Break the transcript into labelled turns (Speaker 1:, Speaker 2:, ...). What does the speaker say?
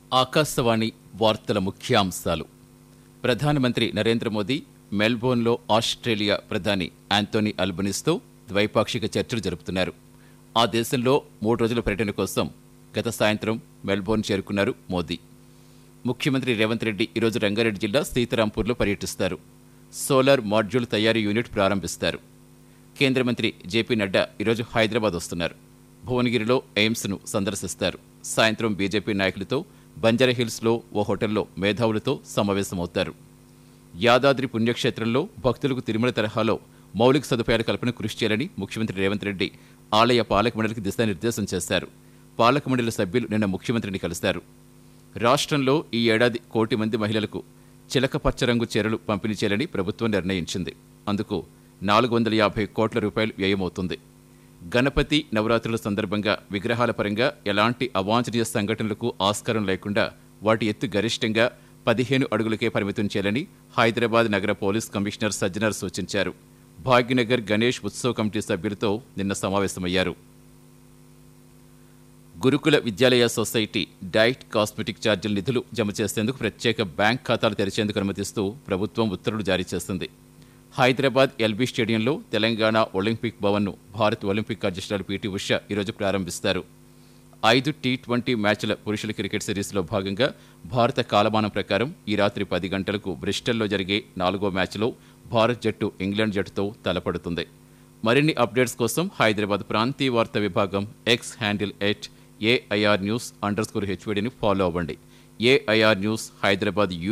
Speaker 1: ఆకాశవాణి వార్తల ముఖ్యాంశాలు ప్రధానమంత్రి నరేంద్ర మోదీ మెల్బోర్న్లో ఆస్ట్రేలియా ప్రధాని యాంటోనీ అల్బనీస్తో ద్వైపాక్షిక చర్చలు జరుపుతున్నారు ఆ దేశంలో మూడు రోజుల పర్యటన కోసం గత సాయంత్రం మెల్బోర్న్ చేరుకున్నారు మోదీ ముఖ్యమంత్రి రేవంత్ రెడ్డి ఈరోజు రంగారెడ్డి జిల్లా సీతారాంపూర్లో పర్యటిస్తారు సోలార్ మాడ్యూల్ తయారీ యూనిట్ ప్రారంభిస్తారు కేంద్ర మంత్రి జేపీ నడ్డా ఈరోజు హైదరాబాద్ వస్తున్నారు భువనగిరిలో ఎయిమ్స్ను సందర్శిస్తారు సాయంత్రం బీజేపీ నాయకులతో బంజారాహిల్స్లో ఓ హోటల్లో మేధావులతో సమావేశమవుతారు యాదాద్రి పుణ్యక్షేత్రంలో భక్తులకు తిరుమల తరహాలో మౌలిక సదుపాయాల కల్పన కృషి చేయాలని ముఖ్యమంత్రి రేవంత్ రెడ్డి ఆలయ పాలక మండలికి దిశానిర్దేశం చేశారు పాలక మండలి సభ్యులు నిన్న ముఖ్యమంత్రిని కలిశారు రాష్ట్రంలో ఈ ఏడాది కోటి మంది మహిళలకు చిలక పచ్చ రంగు చీరలు పంపిణీ చేయాలని ప్రభుత్వం నిర్ణయించింది అందుకు నాలుగు వందల యాభై కోట్ల రూపాయలు వ్యయమవుతుంది గణపతి నవరాత్రుల సందర్భంగా విగ్రహాల పరంగా ఎలాంటి అవాంఛనీయ సంఘటనలకు ఆస్కారం లేకుండా వాటి ఎత్తు గరిష్టంగా పదిహేను అడుగులకే పరిమితం చేయాలని హైదరాబాద్ నగర పోలీస్ కమిషనర్ సజ్జనర్ సూచించారు భాగ్యనగర్ గణేష్ ఉత్సవ్ కమిటీ సభ్యులతో నిన్న సమావేశమయ్యారు గురుకుల విద్యాలయ సొసైటీ డైట్ కాస్మెటిక్ ఛార్జీల నిధులు జమ చేసేందుకు ప్రత్యేక బ్యాంక్ ఖాతాలు తెరిచేందుకు అనుమతిస్తూ ప్రభుత్వం ఉత్తర్వులు జారీ చేసింది హైదరాబాద్ ఎల్బీ స్టేడియంలో తెలంగాణ ఒలింపిక్ భవన్ను భారత్ ఒలింపిక్ అధ్యక్షురాలు పీటీ ఉష ఈరోజు ప్రారంభిస్తారు ఐదు టీ ట్వంటీ మ్యాచ్ల పురుషుల క్రికెట్ సిరీస్లో భాగంగా భారత కాలమానం ప్రకారం ఈ రాత్రి పది గంటలకు బ్రిస్టల్లో జరిగే నాలుగో మ్యాచ్లో భారత్ జట్టు ఇంగ్లాండ్ జట్టుతో తలపడుతుంది మరిన్ని అప్డేట్స్ కోసం హైదరాబాద్ ప్రాంతీయ వార్తా విభాగం X handle at AIR news underscore హెచ్వీడీని ఫాలో అవ్వండి ఏఐఆర్ న్యూస్ హైదరాబాద్ యూ